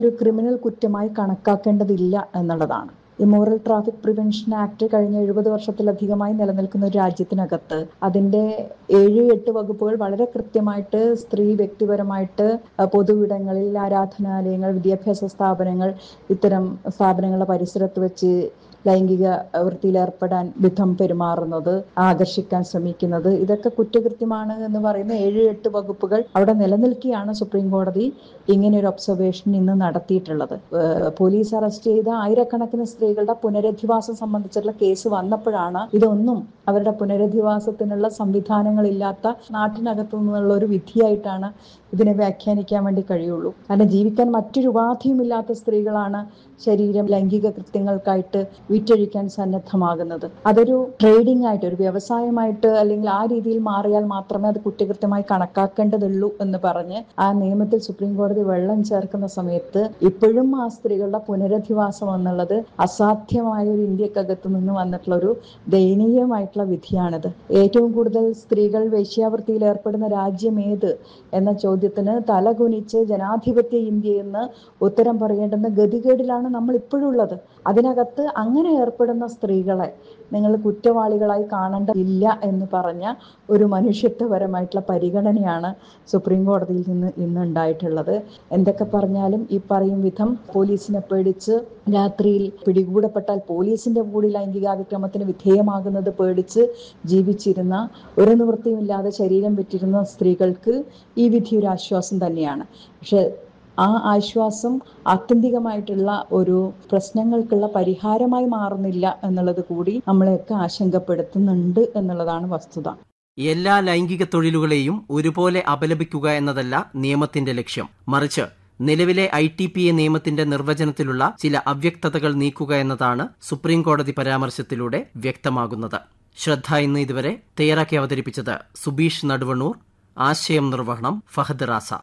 ഒരു ക്രിമിനൽ കുറ്റമായി കണക്കാക്കേണ്ടതില്ല എന്നുള്ളതാണ് ഈ മോറൽ ട്രാഫിക് പ്രിവെൻഷൻ ആക്ട് കഴിഞ്ഞ എഴുപത് വർഷത്തിലധികമായി നിലനിൽക്കുന്ന ഒരു രാജ്യത്തിനകത്ത് അതിന്റെ ഏഴ് എട്ട് വകുപ്പുകൾ വളരെ കൃത്യമായിട്ട് സ്ത്രീ വ്യക്തിപരമായിട്ട് അഹ് പൊതുവിടങ്ങളിൽ ആരാധനാലയങ്ങൾ വിദ്യാഭ്യാസ സ്ഥാപനങ്ങൾ ഇത്തരം സ്ഥാപനങ്ങളുടെ പരിസരത്ത് വെച്ച് ലൈംഗിക വൃത്തിയിൽ ഏർപ്പെടാൻ വിധം പെരുമാറുന്നത് ആകർഷിക്കാൻ ശ്രമിക്കുന്നത് ഇതൊക്കെ കുറ്റകൃത്യമാണ് എന്ന് പറയുന്ന ഏഴ് എട്ട് വകുപ്പുകൾ അവിടെ നിലനിൽക്കുകയാണ് സുപ്രീം കോടതി ഇങ്ങനെ ഒരു ഒബ്സർവേഷൻ ഇന്ന് നടത്തിയിട്ടുള്ളത് ഏഹ് പോലീസ് അറസ്റ്റ് ചെയ്ത ആയിരക്കണക്കിന് സ്ത്രീകളുടെ പുനരധിവാസം സംബന്ധിച്ചുള്ള കേസ് വന്നപ്പോഴാണ് ഇതൊന്നും അവരുടെ പുനരധിവാസത്തിനുള്ള സംവിധാനങ്ങളില്ലാത്ത നാട്ടിനകത്തു നിന്നുള്ള ഒരു വിധിയായിട്ടാണ് ഇതിനെ വ്യാഖ്യാനിക്കാൻ വേണ്ടി കഴിയുള്ളൂ കാരണം ജീവിക്കാൻ മറ്റൊരു ഉപാധിയുമില്ലാത്ത സ്ത്രീകളാണ് ശരീരം ലൈംഗിക കൃത്യങ്ങൾക്കായിട്ട് വിറ്റഴിക്കാൻ സന്നദ്ധമാകുന്നത് അതൊരു ട്രേഡിംഗ് ആയിട്ട് ഒരു വ്യവസായമായിട്ട് അല്ലെങ്കിൽ ആ രീതിയിൽ മാറിയാൽ മാത്രമേ അത് കുറ്റകൃത്യമായി കണക്കാക്കേണ്ടതുള്ളൂ എന്ന് പറഞ്ഞ് ആ നിയമത്തിൽ സുപ്രീം കോടതി വെള്ളം ചേർക്കുന്ന സമയത്ത് ഇപ്പോഴും ആ സ്ത്രീകളുടെ പുനരധിവാസം എന്നുള്ളത് അസാധ്യമായ ഒരു ഇന്ത്യക്കകത്ത് നിന്ന് വന്നിട്ടുള്ള ഒരു ദയനീയമായിട്ടുള്ള വിധിയാണിത് ഏറ്റവും കൂടുതൽ സ്ത്രീകൾ വേശ്യാവൃത്തിയിൽ ഏർപ്പെടുന്ന രാജ്യം ഏത് എന്ന ചോദ്യത്തിന് തലകുനിച്ച് ജനാധിപത്യ ഇന്ത്യ എന്ന് ഉത്തരം പറയേണ്ടുന്ന ഗതികേടിലാണ് നമ്മൾ ഇപ്പോഴുള്ളത് അതിനകത്ത് അങ്ങനെ ഏർപ്പെടുന്ന സ്ത്രീകളെ നിങ്ങൾ കുറ്റവാളികളായി കാണേണ്ടതില്ല എന്ന് പറഞ്ഞ ഒരു മനുഷ്യത്വപരമായിട്ടുള്ള പരിഗണനയാണ് സുപ്രീം കോടതിയിൽ നിന്ന് ഇന്ന് ഉണ്ടായിട്ടുള്ളത് എന്തൊക്കെ പറഞ്ഞാലും ഈ പറയും വിധം പോലീസിനെ പേടിച്ച് രാത്രിയിൽ പിടികൂടപ്പെട്ടാൽ പോലീസിന്റെ കൂടി ലൈംഗികാതിക്രമത്തിന് വിധേയമാകുന്നത് പേടിച്ച് ജീവിച്ചിരുന്ന ഒരു നിവൃത്തിയുമില്ലാതെ ശരീരം വിറ്റിരുന്ന സ്ത്രീകൾക്ക് ഈ വിധി ഒരു ആശ്വാസം തന്നെയാണ് പക്ഷെ ആ ആശ്വാസം ആത്യന്തികമായിട്ടുള്ള ഒരു പ്രശ്നങ്ങൾക്കുള്ള പരിഹാരമായി മാറുന്നില്ല എന്നുള്ളത് കൂടി നമ്മളെയൊക്കെ ആശങ്കപ്പെടുത്തുന്നുണ്ട് എന്നുള്ളതാണ് വസ്തുത എല്ലാ ലൈംഗിക തൊഴിലുകളെയും ഒരുപോലെ അപലപിക്കുക എന്നതല്ല നിയമത്തിന്റെ ലക്ഷ്യം മറിച്ച് നിലവിലെ ഐ ടി പി എ നിയമത്തിന്റെ നിർവചനത്തിലുള്ള ചില അവ്യക്തതകൾ നീക്കുക എന്നതാണ് സുപ്രീം കോടതി പരാമർശത്തിലൂടെ വ്യക്തമാകുന്നത് ശ്രദ്ധ ഇന്ന് ഇതുവരെ തയ്യാറാക്കി അവതരിപ്പിച്ചത് സുബീഷ് നടുവണ്ണൂർ ആശയം നിർവഹണം ഫഹദ് റാസ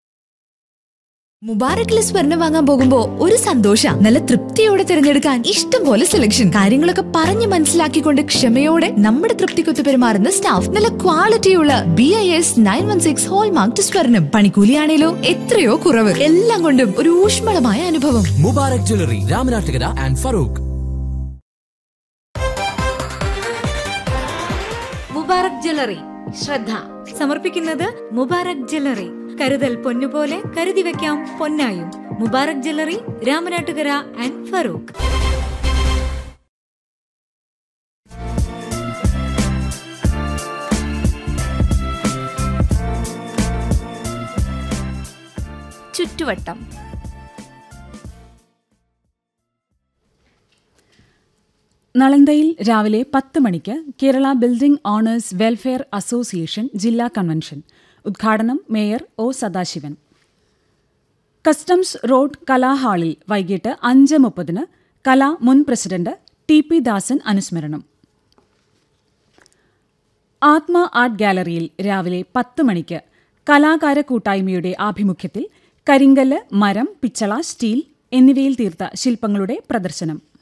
മുബാറക്കിലെ സ്വർണം വാങ്ങാൻ പോകുമ്പോ ഒരു സന്തോഷ നല്ല തൃപ്തിയോടെ തിരഞ്ഞെടുക്കാൻ ഇഷ്ടം പോലെ സെലക്ഷൻ കാര്യങ്ങളൊക്കെ പറഞ്ഞു മനസ്സിലാക്കിക്കൊണ്ട് ക്ഷമയോടെ നമ്മുടെ തൃപ്തിക്കൊത്ത് പെരുമാറുന്ന സ്റ്റാഫ് നല്ല ക്വാളിറ്റിയുള്ള B I S nine one six hallmark സ്വർണം പണിക്കൂലിയാണേലോ എത്രയോ കുറവ് എല്ലാം കൊണ്ടും ഒരു ഊഷ്മളമായ അനുഭവം Mubarak jewellery Ramanattukara and Feroke Mubarak jewellery ശ്രദ്ധ സമർപ്പിക്കുന്നത് മുബാറക് ജ്വല്ലറി കരുതൽ പൊന്നുപോലെ കരുതി വെക്കാം പൊന്നായും മുബാറക് ജ്വല്ലറി രാമനാട്ടുകര ആൻഡ് ഫറൂഖ് ചുറ്റുവട്ടം നളന്തയിൽ രാവിലെ പത്ത് മണിക്ക് Kerala building owners welfare association ജില്ലാ കൺവെൻഷൻ ഉദ്ഘാടനം mayor O Sadasivan customs road കലാഹാളിൽ വൈകിട്ട് അഞ്ച് മുപ്പതിന് കലാ മുൻ പ്രസിഡന്റ് ടി പി ദാസൻ അനുസ്മരണം ആത്മ ആർട്ട് ഗാലറിയിൽ രാവിലെ പത്ത് മണിക്ക് കലാകാര കൂട്ടായ്മയുടെ ആഭിമുഖ്യത്തിൽ കരിങ്കല്ല് മരം പിച്ചള സ്റ്റീൽ എന്നിവയിൽ തീർത്ത ശില്പങ്ങളുടെ പ്രദർശനം